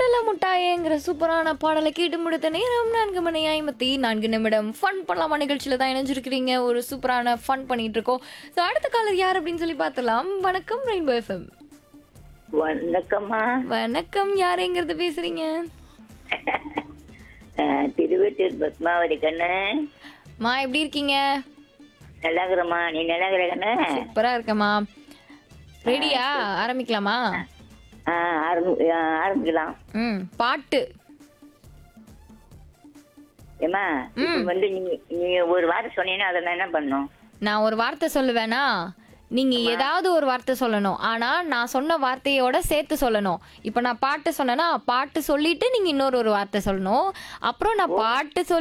கடல முட்டாயேங்கிற சூப்பரான பாடலை கேட்டு முடித்த நேரம் நான்கு மணி ஐம்பத்தி நான்கு நிமிடம் ஃபன் பண்ணலாமா நிகழ்ச்சியில தான் இணைஞ்சிருக்கிறீங்க ஒரு சூப்பரான ஃபன் பண்ணிட்டு இருக்கோம் ஸோ அடுத்த காலர் யார் அப்படின்னு சொல்லி பார்த்தலாம் வணக்கம் ரெயின்போ எஃப்எம் வணக்கம்மா வணக்கம் யாருங்கிறது பேசுறீங்க அஹ், திருவெட்டூர் பத்மாவதி கண்ணு மா எப்படி இருக்கீங்க நல்லா இருக்கிறம்மா நீ நல்லா இருக்கிற கண்ணு சூப்பரா இருக்கேம்மா ரெடியா ஆரம்பிக்கலாமா அஹ், ஆரம்பி- அஹ், ஆரம்பிக்கலாம் ம் பாட்டு ஏம்மா இப்ப வந்து நீ நீ ஒரு வாரம் சொன்னீங்கன்னா அதை நான் என்ன பண்ணும் நான் ஒரு வார்த்தை சொல்லுவேனா நீங்க ஏதாவது ஒரு வார்த்தை சொல்லணும் ஆனா நான் சொன்ன வார்த்தையோட சேர்த்து சொல்லணும் இப்போ நான் பாட்டு சொன்னேன்னா பாட்டு சொல்லிட்டு நீங்க இன்னொரு ஒரு வார்த்தை சொல்லணும் அப்புறம் நான் பாட்டு சொல்லி